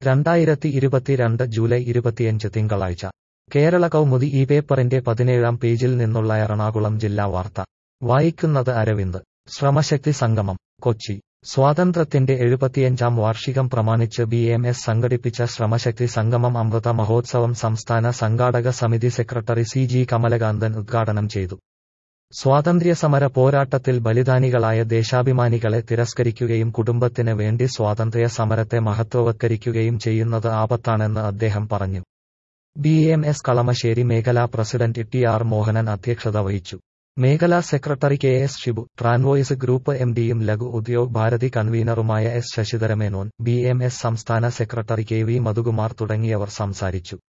രണ്ടായിരത്തി ഇരുപത്തിരണ്ട് ജൂലൈ ഇരുപത്തിയഞ്ച് തിങ്കളാഴ്ച കേരള കൗമുദി ഈ പേപ്പറിന്റെ പതിനേഴാം പേജിൽ നിന്നുള്ള എറണാകുളം ജില്ലാ വാർത്ത വായിക്കുന്നത് അരവിന്ദ് ശ്രമശക്തി സംഗമം കൊച്ചി സ്വാതന്ത്ര്യത്തിന്റെ എഴുപത്തിയഞ്ചാം വാർഷികം പ്രമാണിച്ച് ബി എം എസ് സംഘടിപ്പിച്ച ശ്രമശക്തി സംഗമം അമൃത മഹോത്സവം സംസ്ഥാന സംഘാടക സമിതി സെക്രട്ടറി സി ജി കമലകാന്തൻ ഉദ്ഘാടനം ചെയ്തു സ്വാതന്ത്ര്യസമര പോരാട്ടത്തിൽ ബലിദാനികളായ ദേശാഭിമാനികളെ തിരസ്കരിക്കുകയും കുടുംബത്തിന് വേണ്ടി സ്വാതന്ത്ര്യ സമരത്തെ മഹത്വവത്കരിക്കുകയും ചെയ്യുന്നത് ആപത്താണെന്ന് അദ്ദേഹം പറഞ്ഞു ബി എം എസ് കളമശ്ശേരി മേഖലാ പ്രസിഡന്റ് ടി ആർ മോഹനൻ അധ്യക്ഷത വഹിച്ചു മേഖലാ സെക്രട്ടറി കെ എസ് ഷിബു ട്രാൻവോയിസ് ഗ്രൂപ്പ് എം ഡിയും ലഘു ഉദ്യോഗ് ഭാരതി കൺവീനറുമായ S Sasidhara Menon B M S സംസ്ഥാന സെക്രട്ടറി കെ വി മധുകുമാർ തുടങ്ങിയവർ സംസാരിച്ചു